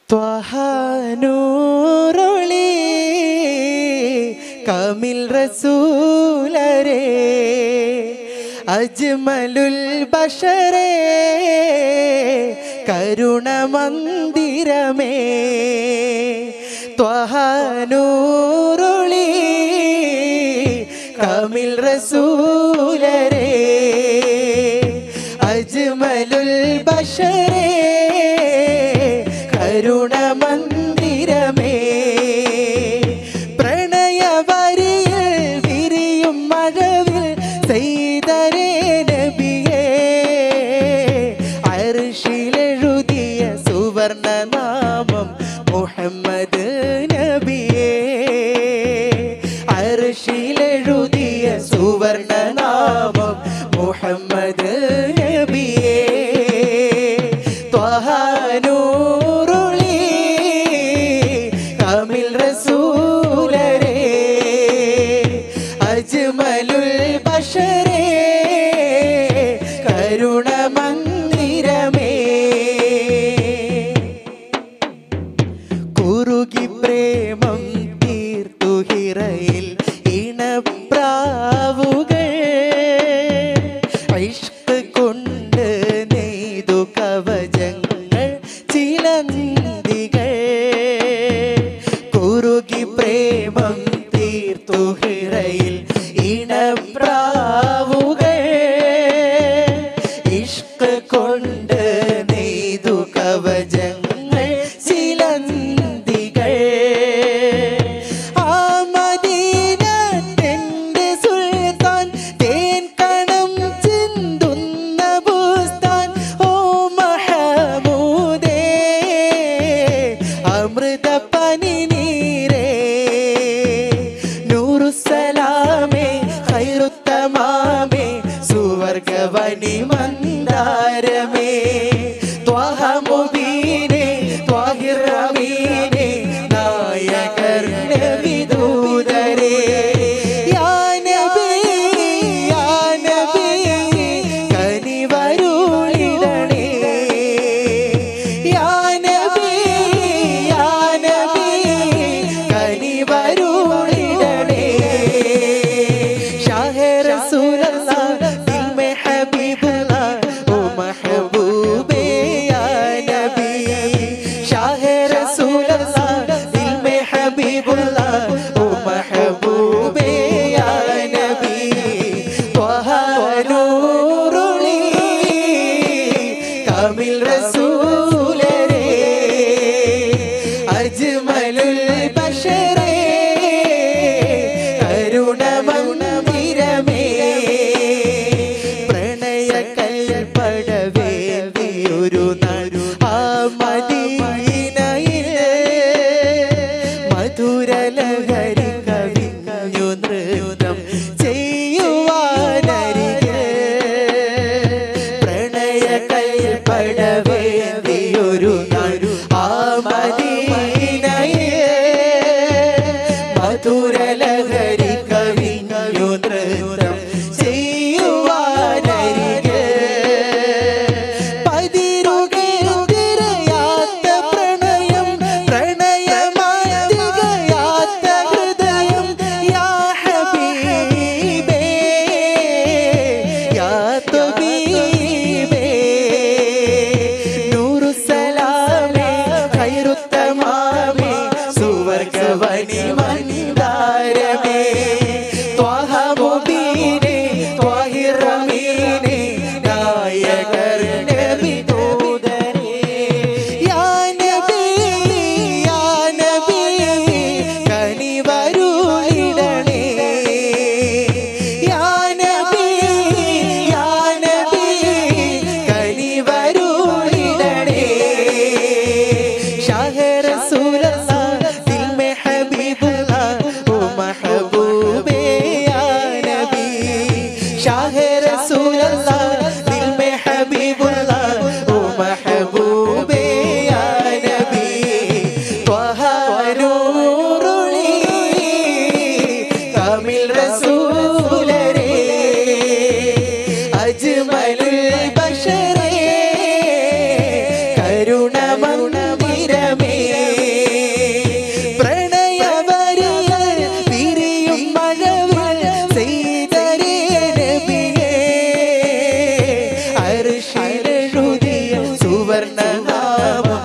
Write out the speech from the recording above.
ത്വഹാനൂറുളി കമിൽ റസൂലരേ അജ്മലുൽ ബഷരേ കരുണമന്ദിരമേ ത്വഹാനൂറുളി കമിൽ റസൂലരേ അജ്മലുൽ ബഷരേ കരുണമന്ദിരമേ പ്രണയവരിയിൽ വിരിയും മഴവിൽ ചെയ്തരേ നബിയേ അർഷിലെഴുതിയ സുവർണനാമം മുഹമ്മദ് നബിയേ അർഷിലെഴുതിയ സുവർണനാമം മുഹമ്മദ് നബിയേ ത്വഹാനൂറുളി കമിൽ റസൂലരേ അജ്മലുൽ ബഷരേ കരുണമന്ദിരമേ കുറുകി പ്രേമം തീർത്തു ഹിറയിൽ ഇണപ്രാവുകൾ ഇഷ്ക് കൊണ്ട് നെയ്തു കവചങ്ങൾ ചിലന്തികൾ കുറുകി പ്രേമം തീർത്തു ഹിറയിൽ ഇണപ്രാവുകൾ ഇഷ്ക് കൊണ്ട് നെയ്തു കവചങ്ങൾ ചിലന്തികൾ ആ മദീനത്തിന്റെ സുൽത്താൻ തേൻ കണം ചിന്തുന്ന ബുസ്താൻ ഓ മഹമൂദേ അമൃത പനി നീരേ നൂറുസലാമേ ഖൈറുത്തമാമേ സുവർഗവനി മന്ദാരമേ ത്വഹ മുബീനേ ത്വാഹിർ റമീനേ നായകർ നബിദൂതരേ യാ നബി യാ നബി കനിവരുളിടണേ യാ നബി യാ നബി കനിവരുളിടണേ ഷാഹെ റസൂലല്ലാഹ് ദിൽ മേ ഹബീബുല്ലാഹ് ഓ മഹബൂബേ യാ നബി ഷാഹെ റസൂലല്ലാഹ് ദിൽ മേ ഹബീബുല്ലാഹ് ഓ മഹബൂബേ യാ നബി ത്വഹ നൂറുളി കമിൽ റസൂലരേ അജ്മലുൽ ബഷരേ കരുണമന്ദിരമേ പ്രണയ കൽപ്പടവേ ഒരു നാടു ആ മദീനയിൽ മധുരലഹരി കവിഞ്ഞു നൃത്തം ചെയ്യുവാനരികെ പ്രണയ കൽപ്പടവേ ഒരു നാടു ആ മദീനയിൽ മധുരലഹരി കവിഞ്ഞു നൃത്തം ചെയ്യുവാനരികെ പതിരുകേതിരയാത്ത പ്രണയം പ്രണയമാതികയാത്ത ഹൃദയം യാ ഹബീബേ യാ തബീബേ നൂറുസലാമേ ഖൈറുത്തമാ നമോ